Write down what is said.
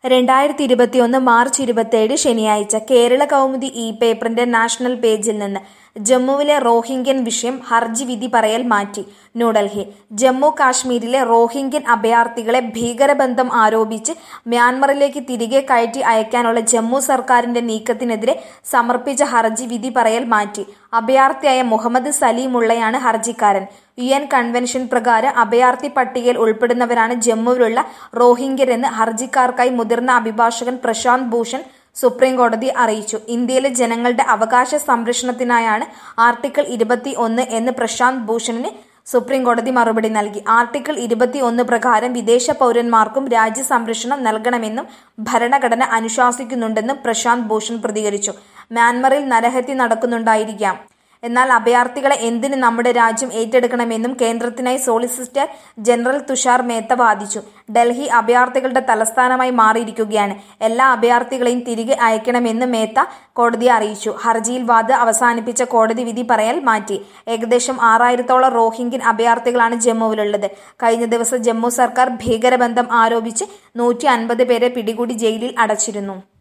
രണ്ടായിരത്തി ഇരുപത്തിയൊന്ന് മാർച്ച് ഇരുപത്തിയേഴ് ശനിയാഴ്ച കേരള കൗമുദി ഇ പേപ്പറിന്റെ നാഷണൽ പേജിൽ നിന്ന് ജമ്മുവിലെ റോഹിംഗ്യൻ വിഷയം ഹർജി വിധി പറയൽ മാറ്റി ന്യൂഡൽഹി ജമ്മു കാശ്മീരിലെ റോഹിംഗ്യൻ അഭയാർത്ഥികളെ ഭീകരബന്ധം ആരോപിച്ച് മ്യാൻമറിലേക്ക് തിരികെ കയറ്റി അയക്കാനുള്ള ജമ്മു സർക്കാരിന്റെ നീക്കത്തിനെതിരെ സമർപ്പിച്ച ഹർജി വിധി പറയൽ മാറ്റി അഭയാർത്ഥിയായ മുഹമ്മദ് സലീമുള്ളയാണ് ഹർജിക്കാരൻ യു എൻ കൺവെൻഷൻ പ്രകാരം അഭയാർത്ഥി പട്ടികയിൽ ഉൾപ്പെടുന്നവരാണ് ജമ്മുവിലുള്ള റോഹിംഗ്യരെന്ന് ഹർജിക്കാർക്കായി മുതിർന്ന അഭിഭാഷകൻ പ്രശാന്ത് ഭൂഷൺ സുപ്രീം കോടതി അറിയിച്ചു ഇന്ത്യയിലെ ജനങ്ങളുടെ അവകാശ സംരക്ഷണത്തിനായാണ് ആർട്ടിക്കിൾ ഇരുപത്തി ഒന്ന് എന്ന് പ്രശാന്ത് ഭൂഷണിന് സുപ്രീം കോടതി മറുപടി നൽകി ആർട്ടിക്കിൾ ഇരുപത്തി ഒന്ന് പ്രകാരം വിദേശ പൗരന്മാർക്കും രാജ്യ സംരക്ഷണം നൽകണമെന്നും ഭരണഘടന അനുശാസിക്കുന്നുണ്ടെന്നും പ്രശാന്ത് ഭൂഷൺ പ്രതികരിച്ചു മ്യാൻമറിൽ നരഹത്യ നടക്കുന്നുണ്ടായിരിക്കാം എന്നാൽ അഭയാർത്ഥികളെ എന്തിന് നമ്മുടെ രാജ്യം ഏറ്റെടുക്കണമെന്നും കേന്ദ്രത്തിനായി സോളിസിറ്റർ ജനറൽ തുഷാർ മേത്ത വാദിച്ചു ഡൽഹി അഭയാർത്ഥികളുടെ തലസ്ഥാനമായി മാറിയിരിക്കുകയാണ് എല്ലാ അഭയാർത്ഥികളെയും തിരികെ അയക്കണമെന്ന് മേത്ത കോടതിയെ അറിയിച്ചു ഹർജിയിൽ വാദ അവസാനിപ്പിച്ച കോടതി വിധി പറയാൻ മാറ്റി ഏകദേശം ആറായിരത്തോളം റോഹിംഗ്യൻ അഭയാർത്ഥികളാണ് ജമ്മുവിലുള്ളത് കഴിഞ്ഞ ദിവസം ജമ്മു സർക്കാർ ഭീകരബന്ധം ആരോപിച്ച് നൂറ്റി അൻപത് പേരെ പിടികൂടി ജയിലിൽ അടച്ചിരുന്നു